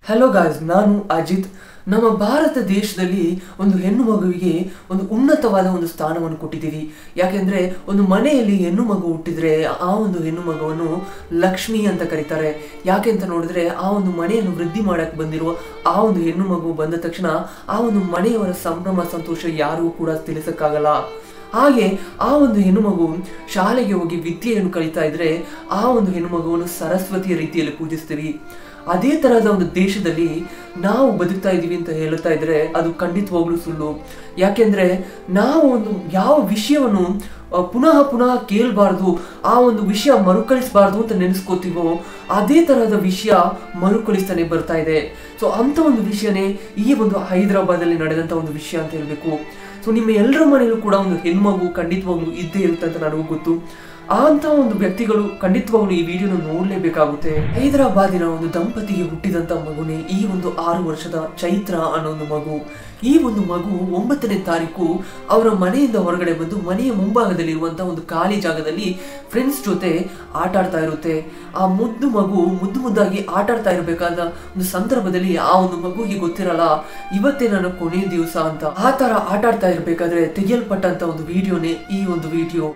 hello guys ನಾನು ಅಜಿತ್ ನಮ್ಮ ಭಾರತ ದೇಶದಲ್ಲಿ ಒಂದು ಹೆಣ್ಣು ಮಗುವಿಗೆ ಒಂದು ಉನ್ನತವಾದ ಒಂದು ಸ್ಥಾನವನ್ನು ಕೊಟ್ಟಿದ್ದೀವಿ ಯಾಕೆಂದ್ರೆ ಒಂದು ಮನೆಯಲ್ಲಿ ಹೆಣ್ಣು ಮಗು ಹುಟ್ಟಿದ್ರೆ ಆ ಒಂದು ಹೆಣ್ಣು ಮಗುವನ್ನು ಲಕ್ಷ್ಮಿ ಅಂತ ಕರೀತಾರೆ ಯಾಕೆ ಅಂತ ನೋಡಿದ್ರೆ ಆ ಒಂದು ಮನೆಯನ್ನು ವೃದ್ಧಿ ಮಾಡಕ್ಕೆ ಬಂದಿರುವ ಆ ಒಂದು ಹೆಣ್ಣು ಮಗು ಬಂದ ತಕ್ಷಣ ಆ ಒಂದು ಮನೆಯವರ ಸಂಭ್ರಮ ಸಂತೋಷ ಯಾರಿಗೂ ಕೂಡ ತಿಳಿಸಕ್ಕಾಗಲ್ಲ ಹಾಗೆ ಆ ಒಂದು ಹೆಣ್ಣುಮಗು ಶಾಲೆಗೆ ಹೋಗಿ ವಿದ್ಯೆಯನ್ನು ಕಲಿತಾ ಇದ್ರೆ ಆ ಒಂದು ಹೆಣ್ಣುಮಗುವನ್ನು ಸರಸ್ವತಿಯ ರೀತಿಯಲ್ಲಿ ಪೂಜಿಸ್ತೀವಿ ಅದೇ ತರಹದ ಒಂದು ದೇಶದಲ್ಲಿ ನಾವು ಬದುಕ್ತಾ ಇದ್ದೀವಿ ಅಂತ ಹೇಳ್ತಾ ಇದ್ರೆ ಅದು ಖಂಡಿತವಾಗ್ಲೂ ಸುಳ್ಳು ಯಾಕೆಂದ್ರೆ ನಾವು ಒಂದು ಯಾವ ವಿಷಯವನ್ನು ಆ, ಪುನಃ ಪುನಃ ಕೇಳಬಾರ್ದು ಆ ಒಂದು ವಿಷಯ ಮರುಕಳಿಸಬಾರ್ದು ಅಂತ ನೆನೆಸ್ಕೋತೀವೋ ಅದೇ ತರಹದ ವಿಷಯ ಮರುಕಳಿಸ್ತಾನೆ ಬರ್ತಾ ಇದೆ ಸೊ ಅಂತ ಒಂದು ವಿಷಯನೇ ಈ ಒಂದು ಹೈದರಾಬಾದಲ್ಲಿ ನಡೆದಂತ ಒಂದು ವಿಷಯ ಅಂತ ಹೇಳ್ಬೇಕು ಸೊ ನಿಮ್ಮ ಎಲ್ಲರ ಮನೆಯಲ್ಲೂ ಕೂಡ ಒಂದು ಹೆಣ್ಮಗು ಖಂಡಿತವಾಗ್ಲೂ ಇದ್ದೇ ಇರುತ್ತೆ ಅಂತ ನನಗೂ ಗೊತ್ತು ಆ ಅಂತ ಒಂದು ವ್ಯಕ್ತಿಗಳು ಖಂಡಿತವಾಗ್ಲೂ ಈ ವಿಡಿಯೋನ ನೋಡ್ಲೇಬೇಕಾಗುತ್ತೆ ಹೈದರಾಬಾದಿನ ಒಂದು ದಂಪತಿಗೆ ಹುಟ್ಟಿದಂತ ಮಗುನೇ ಈ ಒಂದು ಆರು ವರ್ಷದ ಚೈತ್ರ ಅನ್ನೋ ಒಂದು ಮಗು ಈ ಒಂದು ಮಗು ಒಂಬತ್ತನೇ ತಾರೀಕು ಅವರ ಮನೆಯಿಂದ ಹೊರಗಡೆ ಬಂದು ಮನೆಯ ಮುಂಭಾಗದಲ್ಲಿರುವಂತಹ ಒಂದು ಖಾಲಿ ಜಾಗದಲ್ಲಿ ಫ್ರೆಂಡ್ಸ್ ಜೊತೆ ಆಟ ಆಡ್ತಾ ಇರುತ್ತೆ ಆ ಮುದ್ದು ಮಗು ಮುದ್ದು ಮುದ್ದಾಗಿ ಆಟ ಆಡ್ತಾ ಇರಬೇಕಾದ ಒಂದು ಸಂದರ್ಭದಲ್ಲಿ ಆ ಒಂದು ಮಗುಗೆ ಗೊತ್ತಿರಲ್ಲ ಇವತ್ತೇ ನನ್ನ ಕೊನೆಯ ದಿವಸ ಅಂತ ಆ ತರ ಆಟ ಆಡ್ತಾ ಇರ್ಬೇಕಾದ್ರೆ ತೆಗೆಯಲ್ಪಟ್ಟಂತ ಒಂದು ವಿಡಿಯೋನೇ ಈ ಒಂದು ವಿಡಿಯೋ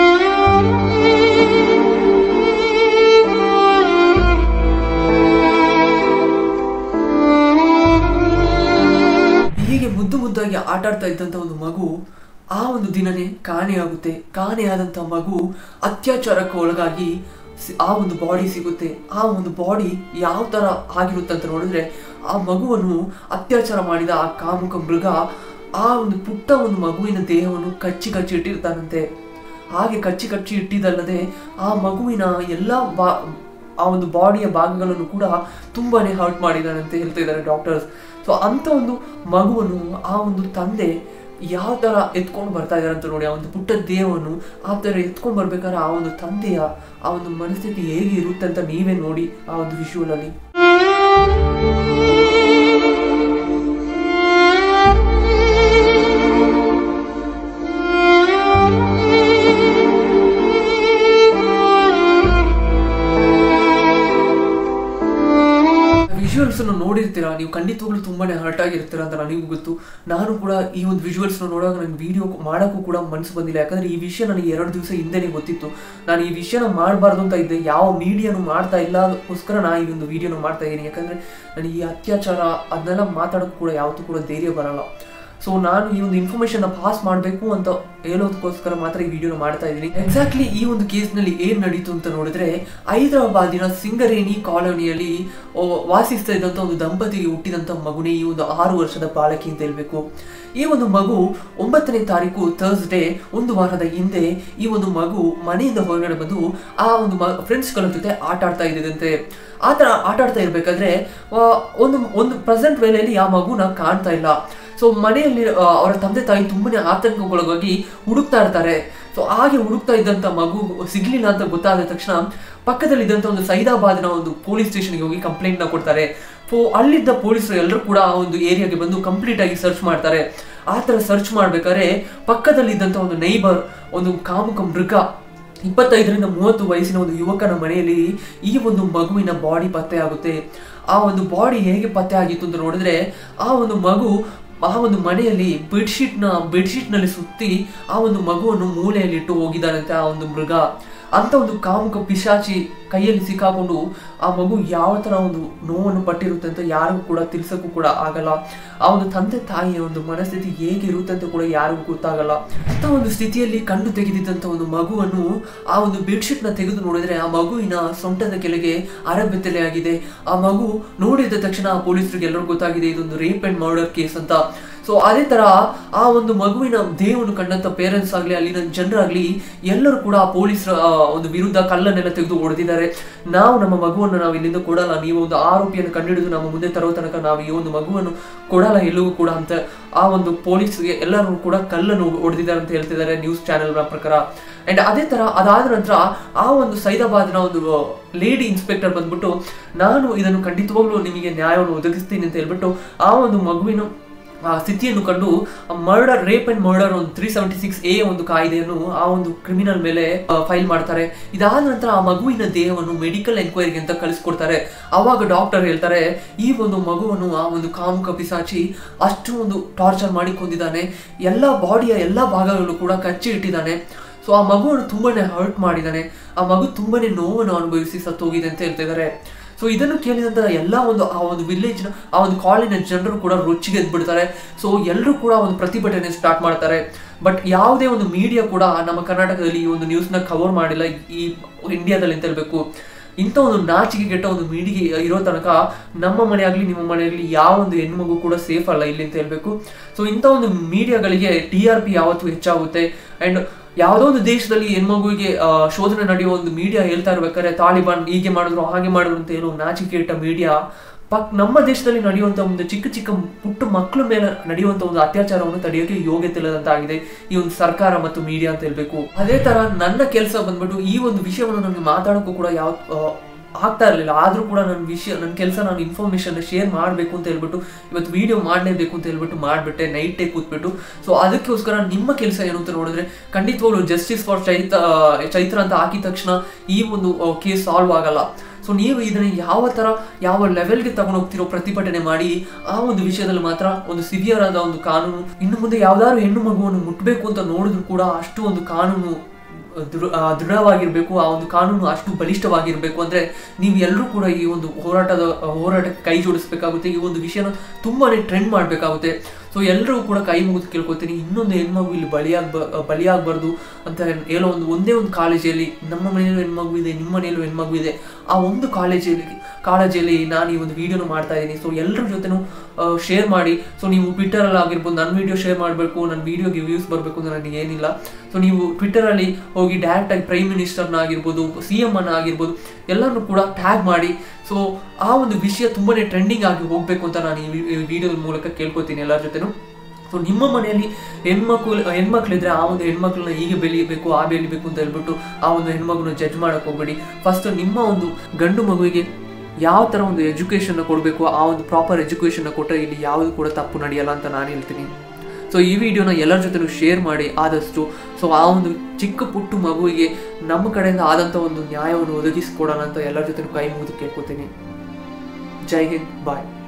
ಹೀಗೆ ಮುದ್ದು ಮುದ್ದಾಗಿ ಆಟ ಆಡ್ತಾ ಇದ್ದಂತ ಒಂದು ಮಗು ಆ ಒಂದು ದಿನನೇ ಕಾಣೆಯಾಗುತ್ತೆ ಕಾಣೆಯಾದಂತ ಮಗು ಅತ್ಯಾಚಾರಕ್ಕೆ ಒಳಗಾಗಿ ಸಿ- ಆ ಒಂದು ಬಾಡಿ ಸಿಗುತ್ತೆ ಆ ಒಂದು ಬಾಡಿ ಯಾವ ತರ ಆಗಿರುತ್ತೆ ಅಂತ ನೋಡಿದ್ರೆ ಆ ಮಗುವನ್ನು ಅತ್ಯಾಚಾರ ಮಾಡಿದ ಆ ಕಾಮುಕ ಮೃಗ ಆ ಒಂದು ಪುಟ್ಟ ಒಂದು ಮಗುವಿನ ದೇಹವನ್ನು ಕಚ್ಚಿ ಕಚ್ಚಿ ಇಟ್ಟಿರ್ತಾನಂತೆ ಹಾಗೆ ಕಚ್ಚಿ ಕಚ್ಚಿ ಇಟ್ಟಿದ್ದಲ್ಲದೆ ಆ ಮಗುವಿನ ಎಲ್ಲ ಬಾ ಆ ಒಂದು ಬಾಡಿಯ ಭಾಗಗಳನ್ನು ಕೂಡ ತುಂಬಾನೇ ಹರ್ಟ್ ಮಾಡಿದಾನಂತೆ ಹೇಳ್ತಾ ಇದ್ದಾರೆ ಡಾಕ್ಟರ್ಸ್ ಸೊ ಅಂತ ಒಂದು ಮಗುವನ್ನು ಆ ಒಂದು ತಂದೆ ಯಾವ ತರ ಎತ್ಕೊಂಡು ಬರ್ತಾ ಇದಾರೆ ಅಂತ ನೋಡಿ ಆ ಒಂದು ಪುಟ್ಟ ದೇಹವನ್ನು ಆ ತರ ಎತ್ಕೊಂಡು ಬರ್ಬೇಕಾದ್ರೆ ಆ ಒಂದು ತಂದೆಯ ಆ ಒಂದು ಮನಸ್ಥಿತಿ ಹೇಗೆ ಇರುತ್ತೆ ಅಂತ ನೀವೇ ನೋಡಿ ಆ ಒಂದು ವಿಷುವಲ್ ಅಲ್ಲಿ ವಿಜುವಲ್ಸ್ ನೋಡಿರ್ತೀರಾ ನೀವು ಖಂಡಿತವಾಗ್ಲೂ ತುಂಬಾನೇ ಹರ್ಟ್ ಆಗಿರ್ತೀರ ಅಂತ ನನಗೂ ಗೊತ್ತು ನಾನು ಕೂಡ ಈ ಒಂದು ವಿಜುವಲ್ಸ್ ನೋಡುವಾಗ ನನಗೆ ವಿಡಿಯೋ ಮಾಡೋಕ್ಕೂ ಕೂಡ ಮನಸ್ಸು ಬಂದಿಲ್ಲ ಯಾಕಂದ್ರೆ ಈ ವಿಷಯ ನನಗೆ ಎರಡು ದಿವಸ ಹಿಂದೆನೇ ಗೊತ್ತಿತ್ತು ನಾನು ಈ ವಿಷಯನ ಮಾಡಬಾರ್ದು ಅಂತ ಇದ್ದೆ ಯಾವ ಮೀಡಿಯಾನು ಮಾಡ್ತಾ ಇಲ್ಲ ಅದಕ್ಕೋಸ್ಕರ ನಾನು ಈ ಒಂದು ವಿಡಿಯೋನ ಮಾಡ್ತಾ ಇದ್ದೀನಿ ಯಾಕಂದ್ರೆ ನನಗೆ ಈ ಅತ್ಯಾಚಾರ ಅದನ್ನೆಲ್ಲ ಮಾತಾಡೋಕ್ಕೂ ಕೂಡ ಯಾವತ್ತೂ ಕೂಡ ಧೈರ್ಯ ಬರಲ್ಲ ಸೊ ನಾನು ಈ ಒಂದು ಇನ್ಫಾರ್ಮೇಶನ್ ಪಾಸ್ ಮಾಡಬೇಕು ಅಂತ ಹೇಳೋದಕ್ಕೋಸ್ಕರ ಮಾತ್ರ ಈ ವಿಡಿಯೋನ ಮಾಡ್ತಾ ಇದ್ದೀನಿ ಎಕ್ಸಾಕ್ಟ್ಲಿ ಈ ಒಂದು ಕೇಸ್ನಲ್ಲಿ ಏನ್ ನಡೀತು ಅಂತ ನೋಡಿದ್ರೆ ಹೈದರಾಬಾದಿನ ಸಿಂಗರೇಣಿ ಕಾಲೋನಿಯಲ್ಲಿ ಓ, ವಾಸಿಸ್ತಾ ಇದ್ದಂತ ಒಂದು ದಂಪತಿಗೆ ಹುಟ್ಟಿದಂತ ಮಗುನೇ ಈ ಒಂದು ಆರು ವರ್ಷದ ಬಾಲಕಿ ಅಂತ ಹೇಳ್ಬೇಕು ಈ ಒಂದು ಮಗು ಒಂಬತ್ತನೇ ತಾರೀಕು ಥರ್ಸ್ಡೇ ಒಂದು ವಾರದ ಹಿಂದೆ ಈ ಒಂದು ಮಗು ಮನೆಯಿಂದ ಹೊರಗಡೆ ಬಂದು ಆ ಒಂದು ಫ್ರೆಂಡ್ಸ್ಗಳ ಜೊತೆ ಆಟ ಆಡ್ತಾ ಇದ್ದಂತೆ ಆ ಥರ ಆಟ ಆಡ್ತಾ ಇರ್ಬೇಕಾದ್ರೆ ಆ, ಒಂದು ಒಂದು ಪ್ರೆಸೆಂಟ್ ವೇಳೆಯಲ್ಲಿ ಆ ಮಗುನ ಕಾಣ್ತಾ ಇಲ್ಲ ಸೊ ಮನೆಯಲ್ಲಿ ಆ, ಅವರ ತಂದೆ ತಾಯಿ ತುಂಬಾನೇ ಆತಂಕಕ್ಕೊಳಗಾಗಿ ಹುಡುಕ್ತಾ ಇರ್ತಾರೆ ಸೊ ಹಾಗೆ ಹುಡುಕ್ತಾ ಇದ್ದಂತ ಮಗು ಸಿಗ್ಲಿಲ್ಲ ಅಂತ ಗೊತ್ತಾದ ತಕ್ಷಣ ಪಕ್ಕದಲ್ಲಿದ್ದಂತ ಒಂದು ಸೈದಾಬಾದ್ನ ಒಂದು ಪೊಲೀಸ್ ಸ್ಟೇಷನ್ಗೆ ಹೋಗಿ ಕಂಪ್ಲೇಂಟ್ ನ ಕೊಡ್ತಾರೆ ಸೊ ಅಲ್ಲಿದ್ದ ಪೊಲೀಸರು ಎಲ್ಲರೂ ಕೂಡ ಆ ಒಂದು ಏರಿಯಾಗೆ ಬಂದು ಕಂಪ್ಲೀಟ್ ಆಗಿ ಸರ್ಚ್ ಮಾಡ್ತಾರೆ ಆ ಥರ ಸರ್ಚ್ ಮಾಡ್ಬೇಕಾದ್ರೆ ಪಕ್ಕದಲ್ಲಿದ್ದಂತ ಒಂದು ನೈಬರ್ ಒಂದು ಕಾಮುಕ ಮೃಗ ಇಪ್ಪತ್ತೈದರಿಂದ ಮೂವತ್ತು ವಯಸ್ಸಿನ ಒಂದು ಯುವಕನ ಮನೆಯಲ್ಲಿ ಈ ಒಂದು ಮಗುವಿನ ಬಾಡಿ ಪತ್ತೆ ಆಗುತ್ತೆ ಆ ಒಂದು ಬಾಡಿ ಹೇಗೆ ಪತ್ತೆ ಆಗಿತ್ತು ಅಂತ ನೋಡಿದ್ರೆ ಆ ಒಂದು ಮಗು ಆ ಒಂದು ಮನೆಯಲ್ಲಿ ಬೆಡ್ಶೀಟ್ನ ಬೆಡ್ಶೀಟ್ನಲ್ಲಿ ಸುತ್ತಿ ಆ ಒಂದು ಮಗುವನ್ನು ಮೂಲೆಯಲ್ಲಿ ಇಟ್ಟು ಹೋಗಿದ್ದಾನಂತೆ ಆ ಒಂದು ಮೃಗ ಅಂತ ಒಂದು ಕಾಮುಕ ಪಿಶಾಚಿ ಕೈಯಲ್ಲಿ ಸಿಕ್ಕಾಕೊಂಡು ಆ ಮಗು ಯಾವ ತರ ಒಂದು ನೋವನ್ನು ಪಟ್ಟಿರುತ್ತೆ ಅಂತ ಯಾರಿಗೂ ಕೂಡ ತಿಳಿಸಕ್ಕೂ ಕೂಡ ಆಗಲ್ಲ ಆ ಒಂದು ತಂದೆ ತಾಯಿಯ ಒಂದು ಮನಸ್ಥಿತಿ ಹೇಗಿರುತ್ತೆ ಅಂತ ಕೂಡ ಯಾರಿಗೂ ಗೊತ್ತಾಗಲ್ಲ ಅಂತ ಒಂದು ಸ್ಥಿತಿಯಲ್ಲಿ ಕಣ್ಣು ತೆಗೆದಿದ್ದಂತ ಒಂದು ಮಗುವನ್ನು ಆ ಒಂದು ಬೆಡ್ಶೀಟ್ ನ ತೆಗೆದು ನೋಡಿದ್ರೆ ಆ ಮಗುವಿನ ಸೊಂಟದ ಕೆಳಗೆ ಅರಬೆತ್ತಲೆ ಆಗಿದೆ ಆ ಮಗು ನೋಡಿದ ತಕ್ಷಣ ಪೊಲೀಸರಿಗೆ ಎಲ್ಲರೂ ಗೊತ್ತಾಗಿದೆ ಇದೊಂದು ರೇಪ್ ಅಂಡ್ ಮರ್ಡರ್ ಕೇಸ್ ಅಂತ ಸೊ ಅದೇ ತರ ಆ ಒಂದು ಮಗುವಿನ ದೇಹವನ್ನು ಕಂಡಂತ ಪೇರೆಂಟ್ಸ್ ಆಗ್ಲಿ ಅಲ್ಲಿನ ಜನರಾಗ್ಲಿ ಎಲ್ಲರೂ ಕೂಡ ಆ ಪೊಲೀಸರ ಆ, ಒಂದು ವಿರುದ್ಧ ಕಲ್ಲನ್ನೆಲ್ಲ ತೆಗೆದು ಹೊಡೆದಿದ್ದಾರೆ ನಾವು ನಮ್ಮ ಮಗುವನ್ನು ನಾವು ಇಲ್ಲಿಂದ ಕೊಡಲ್ಲ ನೀವು ಒಂದು ಆರೋಪಿಯನ್ನು ಕಂಡುಹಿಡಿದು ನಮ್ಮ ಮುಂದೆ ತರೋ ತನಕ ನಾವು ಈ ಒಂದು ಮಗುವನ್ನು ಕೊಡಲ್ಲ ಎಲ್ಲವೂ ಕೂಡ ಅಂತ ಆ ಒಂದು ಪೊಲೀಸ್ಗೆ ಎಲ್ಲರೂ ಕೂಡ ಕಲ್ಲನ್ನು ಹೊಡೆದಿದ್ದಾರೆ ಅಂತ ಹೇಳ್ತಿದ್ದಾರೆ ನ್ಯೂಸ್ ಚಾನೆಲ್ ಪ್ರಕಾರ ಅಂಡ್ ಅದೇ ತರ ಅದಾದ ನಂತರ ಆ ಒಂದು ಸೈದಾಬಾದ್ನ ಒಂದು ಲೇಡಿ ಇನ್ಸ್ಪೆಕ್ಟರ್ ಬಂದ್ಬಿಟ್ಟು ನಾನು ಇದನ್ನು ಖಂಡಿತವಾಗ್ಲೂ ನಿಮಗೆ ನ್ಯಾಯವನ್ನು ಒದಗಿಸ್ತೀನಿ ಅಂತ ಹೇಳ್ಬಿಟ್ಟು ಆ ಒಂದು ಮಗುವಿನ ಆ ಸ್ಥಿತಿಯನ್ನು ಕಂಡು ಮರ್ಡರ್ ರೇಪ್ ಅಂಡ್ ಮರ್ಡರ್ ಒಂದು ತ್ರೀ ಸೆವೆಂಟಿ ಸಿಕ್ಸ್ ಎ ಒಂದು ಕಾಯ್ದೆಯನ್ನು ಆ ಒಂದು ಕ್ರಿಮಿನಲ್ ಮೇಲೆ ಫೈಲ್ ಮಾಡ್ತಾರೆ ಇದಾದ ನಂತರ ಆ ಮಗುವಿನ ದೇಹವನ್ನು ಮೆಡಿಕಲ್ ಎನ್ಕ್ವೈರಿಗೆ ಅಂತ ಕಳಿಸ್ಕೊಡ್ತಾರೆ ಅವಾಗ ಡಾಕ್ಟರ್ ಹೇಳ್ತಾರೆ ಈ ಒಂದು ಮಗುವನ್ನು ಆ ಒಂದು ಕಾಮುಕ ಪಿಸಾಚಿ ಅಷ್ಟು ಒಂದು ಟಾರ್ಚರ್ ಮಾಡಿ ಕೊಂದಿದ್ದಾನೆ ಎಲ್ಲ ಬಾಡಿಯ ಎಲ್ಲ ಭಾಗಗಳು ಕೂಡ ಕಚ್ಚಿ ಇಟ್ಟಿದ್ದಾನೆ ಸೊ ಆ ಮಗುವನ್ನು ತುಂಬಾನೇ ಹರ್ಟ್ ಮಾಡಿದ್ದಾನೆ ಆ ಮಗು ತುಂಬಾನೇ ನೋವನ್ನು ಅನುಭವಿಸಿ ಸತ್ತೋಗಿದೆ ಅಂತ ಹೇಳ್ತಿದ್ದಾರೆ ಸೊ ಇದನ್ನು ಕೇಳಿದಂತ ಎಲ್ಲ ಒಂದು ಆ ಒಂದು ವಿಲೇಜ್ ಆ ಒಂದು ಕಾಲಿನ ಜನರು ಕೂಡ ರೊಚ್ಚಿಗೆ ಎದ್ಬಿಡ್ತಾರೆ ಸೊ ಎಲ್ಲರೂ ಕೂಡ ಒಂದು ಪ್ರತಿಭಟನೆ ಸ್ಟಾರ್ಟ್ ಮಾಡ್ತಾರೆ ಬಟ್ ಯಾವುದೇ ಒಂದು ಮೀಡಿಯಾ ಕೂಡ ನಮ್ಮ ಕರ್ನಾಟಕದಲ್ಲಿ ಈ ಒಂದು ನ್ಯೂಸ್ನ ಕವರ್ ಮಾಡಿಲ್ಲ ಈ ಇಂಡಿಯಾದಲ್ಲಿ ಅಂತ ಹೇಳ್ಬೇಕು ಇಂಥ ಒಂದು ನಾಚಿಕೆ ಕೆಟ್ಟ ಒಂದು ಮೀಡಿಗೆ ಇರೋ ತನಕ ನಮ್ಮ ಮನೆ ಆಗಲಿ ನಿಮ್ಮ ಮನೆಯಾಗಲಿ ಯಾವ ಒಂದು ಹೆಣ್ಮಗು ಕೂಡ ಸೇಫ್ ಅಲ್ಲ ಇಲ್ಲಿ ಅಂತ ಹೇಳ್ಬೇಕು ಸೊ ಇಂಥ ಒಂದು ಮೀಡಿಯಾಗಳಿಗೆ ಟಿ ಆರ್ ಪಿ ಯಾವತ್ತೂ ಹೆಚ್ಚಾಗುತ್ತೆ ಆ್ಯಂಡ್ ಯಾವುದೋ ಒಂದು ದೇಶದಲ್ಲಿ ಹೆಣ್ಮಗುವಿಗೆ ಆ, ಶೋಧನೆ ನಡೆಯುವ ಒಂದು ಮೀಡಿಯಾ ಹೇಳ್ತಾ ಇರ್ಬೇಕಾದ್ರೆ ತಾಲಿಬಾನ್ ಹೀಗೆ ಮಾಡಿದ್ರು ಹಾಗೆ ಮಾಡಿದ್ರು ಅಂತ ಹೇಳೋ ನಾಚಿಕೆ ಇಟ್ಟ ಮೀಡಿಯಾ ಪಕ್ ನಮ್ಮ ದೇಶದಲ್ಲಿ ನಡೆಯುವಂತ ಒಂದು ಚಿಕ್ಕ ಚಿಕ್ಕ ಪುಟ್ಟ ಮಕ್ಕಳ ಮೇಲೆ ನಡೆಯುವಂತ ಒಂದು ಅತ್ಯಾಚಾರವನ್ನು ತಡೆಯೋಕೆ ಯೋಗ್ಯತೆ ಇಲ್ಲದಂತಾಗಿದೆ ಈ ಒಂದು ಸರ್ಕಾರ ಮತ್ತು ಮೀಡಿಯಾ ಅಂತ ಹೇಳ್ಬೇಕು ಅದೇ ತರ ನನ್ನ ಕೆಲಸ ಬಂದ್ಬಿಟ್ಟು ಈ ಒಂದು ವಿಷಯವನ್ನು ನನಗೆ ಮಾತಾಡೋಕ್ಕೂ ಕೂಡ ಯಾವ ಆ, ಆಗ್ತಾ ಇರಲಿಲ್ಲ ಆದ್ರೂ ಕೂಡ ನನ್ನ ವಿಷಯ ನನ್ನ ಕೆಲಸ ನಾನು ಇನ್ಫಾರ್ಮೇಶನ್ ಶೇರ್ ಮಾಡಬೇಕು ಅಂತ ಹೇಳ್ಬಿಟ್ಟು ಇವತ್ತು ವಿಡಿಯೋ ಮಾಡಲೇಬೇಕು ಅಂತ ಹೇಳ್ಬಿಟ್ಟು ಮಾಡಿಬಿಟ್ಟೆ ನೈಟೇ ಕೂತ್ಬಿಟ್ಟು ಸೊ ಅದಕ್ಕೋಸ್ಕರ ನಿಮ್ಮ ಕೆಲಸ ಏನು ಅಂತ ನೋಡಿದ್ರೆ ಖಂಡಿತವಾಗ್ಲೂ ಜಸ್ಟಿಸ್ ಫಾರ್ ಚೈತ್ರ ಚೈತ್ರ ಅಂತ ಹಾಕಿದ ತಕ್ಷಣ ಈ ಒಂದು ಕೇಸ್ ಸಾಲ್ವ್ ಆಗಲ್ಲ ಸೊ ನೀವು ಇದನ್ನ ಯಾವ ತರ ಯಾವ ಲೆವೆಲ್ಗೆ ತಗೊಂಡು ಹೋಗ್ತಿರೋ ಪ್ರತಿಭಟನೆ ಮಾಡಿ ಆ ಒಂದು ವಿಷಯದಲ್ಲಿ ಮಾತ್ರ ಒಂದು ಸಿವಿಯರ್ ಆದ ಒಂದು ಕಾನೂನು ಇನ್ನು ಮುಂದೆ ಯಾವ್ದಾದ್ರು ಹೆಣ್ಣು ಮಗುವನ್ನು ಮುಟ್ಬೇಕು ಅಂತ ನೋಡಿದ್ರು ಕೂಡ ಅಷ್ಟು ಒಂದು ಕಾನೂನು ದೃ ಆ, ದೃಢವಾಗಿರ್ಬೇಕು ಆ ಒಂದು ಕಾನೂನು ಅಷ್ಟು ಬಲಿಷ್ಠವಾಗಿರ್ಬೇಕು ಅಂದ್ರೆ ನೀವು ಎಲ್ಲರೂ ಕೂಡ ಈ ಒಂದು ಹೋರಾಟದ ಹೋರಾಟಕ್ಕೆ ಕೈ ಜೋಡಿಸ್ಬೇಕಾಗುತ್ತೆ ಈ ಒಂದು ವಿಷಯನ ತುಂಬಾನೇ ಟ್ರೆಂಡ್ ಮಾಡಬೇಕಾಗುತ್ತೆ ಸೊ ಎಲ್ಲರೂ ಕೂಡ ಕೈ ಮುಗಿದು ಕೇಳ್ಕೊತೀನಿ ಇನ್ನೊಂದು ಹೆಣ್ಮಗು ಇಲ್ಲಿ ಬಲಿಯಾಗ ಬಲಿಯಾಗಬಾರ್ದು ಅಂತ ಹೇಳೋ ಒಂದು ಒಂದೇ ಒಂದು ಕಾಲೇಜಲ್ಲಿ ನಮ್ಮ ಮನೆಯಲ್ಲೂ ಹೆಣ್ಮಗು ಇದೆ ನಿಮ್ಮ ಮನೆಯಲ್ಲೂ ಹೆಣ್ಮಗು ಇದೆ ಆ ಒಂದು ಕಾಲೇಜಲ್ಲಿ ಕಾಲೇಜಲ್ಲಿ ನಾನು ಈ ಒಂದು ವಿಡಿಯೋನ ಮಾಡ್ತಾ ಇದ್ದೀನಿ ಸೊ ಎಲ್ಲರ ಜೊತೆನೂ ಶೇರ್ ಮಾಡಿ ಸೊ ನೀವು ಟ್ವಿಟ್ಟರಲ್ಲಿ ಆಗಿರ್ಬೋದು ನನ್ನ ವಿಡಿಯೋ ಶೇರ್ ಮಾಡಬೇಕು ನನ್ನ ವಿಡಿಯೋಗೆ ವ್ಯೂಸ್ ಬರಬೇಕು ಅಂತ ನನಗೆ ಏನಿಲ್ಲ ಸೊ ನೀವು ಟ್ವಿಟ್ಟರಲ್ಲಿ ಹೋಗಿ ಡೈರೆಕ್ಟಾಗಿ ಪ್ರೈಮ್ ಮಿನಿಸ್ಟರ್ನ ಆಗಿರ್ಬೋದು ಸಿ ಎಮ್ ಅನ್ನ ಆಗಿರ್ಬೋದು ಎಲ್ಲರನ್ನು ಕೂಡ ಟ್ಯಾಗ್ ಮಾಡಿ ಸೊ ಆ ಒಂದು ವಿಷಯ ತುಂಬಾನೇ ಟ್ರೆಂಡಿಂಗ್ ಆಗಿ ಹೋಗಬೇಕು ಅಂತ ನಾನು ಈ ವಿಡಿಯೋದ ಮೂಲಕ ಕೇಳ್ಕೊತೀನಿ ಎಲ್ಲರ ಜೊತೆನೂ ಸೊ ನಿಮ್ಮ ಮನೆಯಲ್ಲಿ ಹೆಣ್ಮಕ್ಳು ಹೆಣ್ಮಕ್ಳಿದ್ರೆ ಆ ಒಂದು ಹೆಣ್ಮಕ್ಳನ್ನ ಹೀಗೆ ಬೆಳಿಬೇಕು ಆ ಬೆಳಿಬೇಕು ಅಂತ ಹೇಳ್ಬಿಟ್ಟು ಆ ಒಂದು ಹೆಣ್ಮಗುನ ಜಡ್ಜ್ ಮಾಡಕ್ ಹೋಗ್ಬೇಡಿ ಫಸ್ಟ್ ನಿಮ್ಮ ಒಂದು ಗಂಡು ಮಗುವಿಗೆ ಯಾವ ಥರ ಒಂದು ಎಜುಕೇಷನ್ ಕೊಡಬೇಕು ಆ ಒಂದು ಪ್ರಾಪರ್ ಎಜುಕೇಷನ್ ಕೊಟ್ಟರೆ ಇಲ್ಲಿ ಯಾವುದು ಕೂಡ ತಪ್ಪು ನಡೆಯಲ್ಲ ಅಂತ ನಾನು ಹೇಳ್ತೀನಿ ಸೊ ಈ ವಿಡಿಯೋನ ಎಲ್ಲರ ಜೊತೆನೂ ಶೇರ್ ಮಾಡಿ ಆದಷ್ಟು ಸೊ ಆ ಒಂದು ಚಿಕ್ಕ ಪುಟ್ಟು ಮಗುವಿಗೆ ನಮ್ಮ ಕಡೆಯಿಂದ ಆದಂಥ ಒಂದು ನ್ಯಾಯವನ್ನು ಒದಗಿಸ್ಕೊಡೋಣ ಅಂತ ಎಲ್ಲರ ಜೊತೆ ಕೈ ಮುಗಿದು ಕೇಳ್ಕೊತೀನಿ ಜೈ ಹಿಂದ್ ಬಾಯ್